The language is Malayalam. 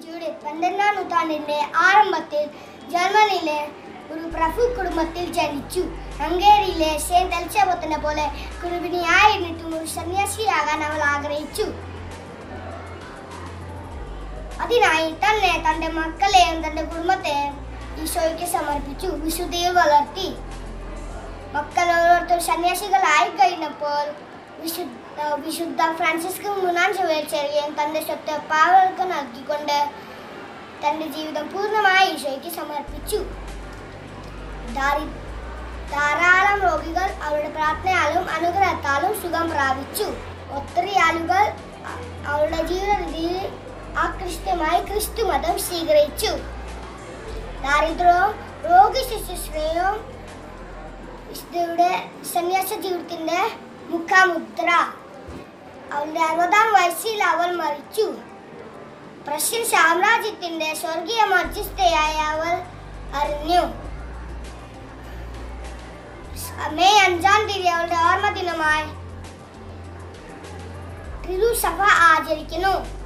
ക്രിസ്റ്റിയുടെ പന്ത്രണ്ടാം നൂറ്റാണ്ടിന്റെ ആരംഭത്തിൽ ജർമ്മനിയിലെ ഒരു പ്രഭു കുടുംബത്തിൽ ജനിച്ചു ഹംഗേരിയിലെ സെയിന്റ് എൽസബത്തിനെ പോലെ കുടുംബിനിയായിരുന്നിട്ടും ഒരു സന്യാസിയാകാൻ അവൾ ആഗ്രഹിച്ചു അതിനായി തന്നെ തന്റെ മക്കളെയും തന്റെ കുടുംബത്തെയും ഈശോയ്ക്ക് സമർപ്പിച്ചു വിശുദ്ധിയിൽ വളർത്തി മക്കൾ ഓരോരുത്തർ സന്യാസികളായി കഴിഞ്ഞപ്പോൾ വിശുദ്ധ വിശുദ്ധ ഫ്രാൻസിസ്ക് മൂന്നാം ചൊവ്വേഴ്ചയും തന്റെ സ്വത്ത് പാവകൾക്ക് നൽകിക്കൊണ്ട് തന്റെ ജീവിതം പൂർണ്ണമായി ഈശോയ്ക്ക് സമർപ്പിച്ചു ദാരി ധാരാളം രോഗികൾ അവരുടെ പ്രാർത്ഥനയാലും അനുഗ്രഹത്താലും സുഖം പ്രാപിച്ചു ഒത്തിരി ആളുകൾ അ- അവരുടെ ജീവിത രീതിയിൽ ആകൃഷ്ടമായി ക്രിസ്തു മതം സ്വീകരിച്ചു ദാരിദ്ര്യവും രോഗി ശുശ്രൂഷയും വിശുദ്ധയുടെ സന്യാസ ജീവിതത്തിന്റെ മുഖമുദ്ര അവളുടെ അറുപതാം വയസ്സിൽ അവൾ മരിച്ചു പ്രഷ്യൻ സാമ്രാജ്യത്തിന്റെ സ്വർഗീയ മധ്യസ്ഥയായ അവൾ അറിഞ്ഞു മെയ് അഞ്ചാം തീയതി അവളുടെ ഓർമ്മ ദിനമായി തിരുസഭ ആചരിക്കുന്നു